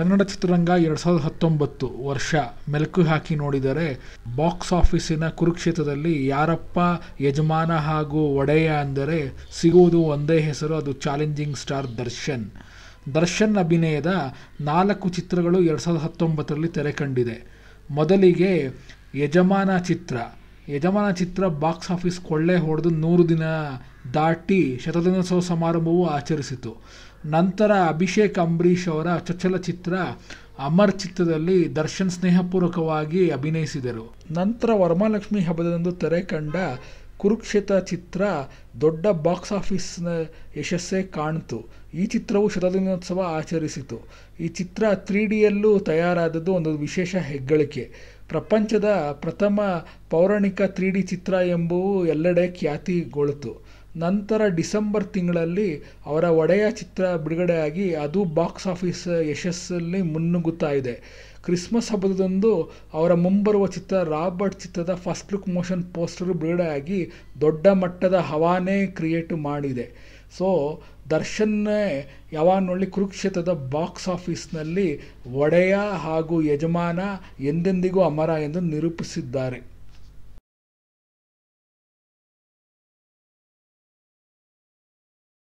ಕನ್ನಡ ಚಿತ್ರರಂಗ ಎರಡು ಸಾವಿರದ ಹತ್ತೊಂಬತ್ತು ವರ್ಷ ಮೆಲುಕು ಹಾಕಿ ನೋಡಿದರೆ ಬಾಕ್ಸ್ ಆಫೀಸಿನ ಕುರುಕ್ಷೇತ್ರದಲ್ಲಿ ಯಾರಪ್ಪ ಯಜಮಾನ ಹಾಗೂ ಒಡೆಯ ಅಂದರೆ ಸಿಗುವುದು ಒಂದೇ ಹೆಸರು ಅದು ಚಾಲೆಂಜಿಂಗ್ ಸ್ಟಾರ್ ದರ್ಶನ್ ದರ್ಶನ್ ಅಭಿನಯದ ನಾಲ್ಕು ಚಿತ್ರಗಳು ಎರಡು ಸಾವಿರದ ಹತ್ತೊಂಬತ್ತರಲ್ಲಿ ತೆರೆ ಕಂಡಿದೆ ಮೊದಲಿಗೆ ಯಜಮಾನ ಚಿತ್ರ ಯಜಮಾನ ಚಿತ್ರ ಬಾಕ್ಸ್ ಆಫೀಸ್ ಕೊಳ್ಳೆ ಹೊಡೆದು ನೂರು ದಿನ ದಾಟಿ ಶತದಿನೋತ್ಸವ ಸಮಾರಂಭವು ಆಚರಿಸಿತು ನಂತರ ಅಭಿಷೇಕ್ ಅಂಬರೀಷ್ ಅವರ ಚೊಚ್ಚಲ ಚಿತ್ರ ಅಮರ್ ಚಿತ್ರದಲ್ಲಿ ದರ್ಶನ್ ಸ್ನೇಹಪೂರ್ವಕವಾಗಿ ಅಭಿನಯಿಸಿದರು ನಂತರ ವರಮಹಾಲಕ್ಷ್ಮಿ ಹಬ್ಬದಂದು ತೆರೆ ಕಂಡ ಕುರುಕ್ಷೇತ್ರ ಚಿತ್ರ ದೊಡ್ಡ ಬಾಕ್ಸ್ ಆಫೀಸ್ನ ಯಶಸ್ಸೇ ಕಾಣಿತು ಈ ಚಿತ್ರವು ಶತದಿನೋತ್ಸವ ಆಚರಿಸಿತು ಈ ಚಿತ್ರ ತ್ರೀ ಡಿಯಲ್ಲೂ ತಯಾರಾದದ್ದು ಒಂದು ವಿಶೇಷ ಹೆಗ್ಗಳಿಕೆ ಪ್ರಪಂಚದ ಪ್ರಥಮ ಪೌರಾಣಿಕ ತ್ರೀ ಡಿ ಚಿತ್ರ ಎಂಬುವು ಎಲ್ಲೆಡೆ ಖ್ಯಾತಿಗೊಳಿತು ನಂತರ ಡಿಸೆಂಬರ್ ತಿಂಗಳಲ್ಲಿ ಅವರ ಒಡೆಯ ಚಿತ್ರ ಬಿಡುಗಡೆಯಾಗಿ ಅದು ಬಾಕ್ಸ್ ಆಫೀಸ್ ಯಶಸ್ಸಲ್ಲಿ ಮುನ್ನುಗ್ಗುತ್ತಾ ಇದೆ ಕ್ರಿಸ್ಮಸ್ ಹಬ್ಬದಂದು ಅವರ ಮುಂಬರುವ ಚಿತ್ರ ರಾಬರ್ಟ್ ಚಿತ್ರದ ಫಸ್ಟ್ ಲುಕ್ ಮೋಷನ್ ಪೋಸ್ಟರ್ ಬಿಡುಗಡೆಯಾಗಿ ದೊಡ್ಡ ಮಟ್ಟದ ಹವಾನೇ ಕ್ರಿಯೇಟ್ ಮಾಡಿದೆ ಸೊ ದರ್ಶನ್ನೇ ಯಾವಾಗ ನೋಡಲಿ ಕುರುಕ್ಷೇತ್ರದ ಬಾಕ್ಸ್ ಆಫೀಸ್ನಲ್ಲಿ ಒಡೆಯ ಹಾಗೂ ಯಜಮಾನ ಎಂದೆಂದಿಗೂ ಅಮರ ಎಂದು ನಿರೂಪಿಸಿದ್ದಾರೆ